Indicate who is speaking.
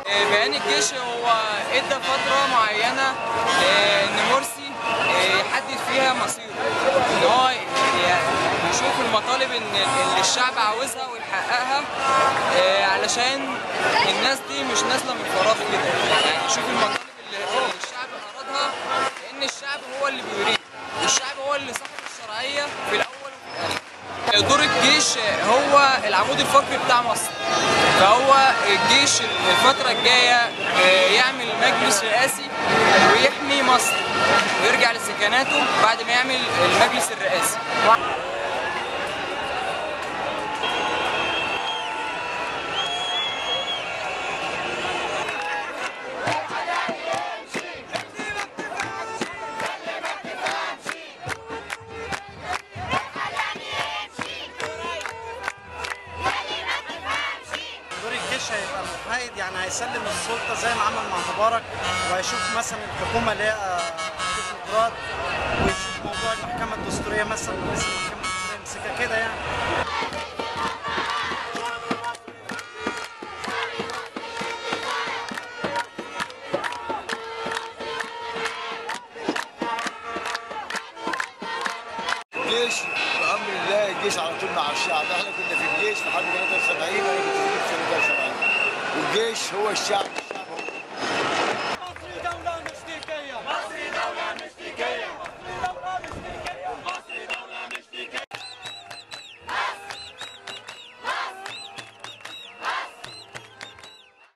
Speaker 1: بيان الجيش هو ادى فتره معينه آه، ان مرسي آه، يحدد فيها مصيره ان هو ي- يشوف المطالب ان اللي الشعب عاوزها ويحققها آه، علشان الناس دي مش نازله من فراغ كده يعني يشوف المطالب اللي اللي الشعب ارادها لان الشعب هو اللي بيريد والشعب هو اللي صاحب الشرعيه في الاول وفي الاخر دور الجيش هو العمود الفقري بتاع مصر فهو الجيش الفترة الجاية آه، يعمل مجلس رئاسي ويحمي مصر ويرجع لسكناته بعد ما يعمل المجلس الرئاسي
Speaker 2: دور الجيش هيبقى محايد يعني هيسلم السلطه زي ما عمل مع مبارك وهيشوف مثلا الحكومه اللي هي آه، تكنوقراط ويشوف موضوع المحكمه الدستوريه مثلا رئيس المحكمه الدستوريه يمسكها كده يعني
Speaker 3: الجيش بامر الله الجيش على طول مع الشعب احنا كنا في الجيش لحد 73 انا كنت في الجيش في 73 والجيش هو الشعب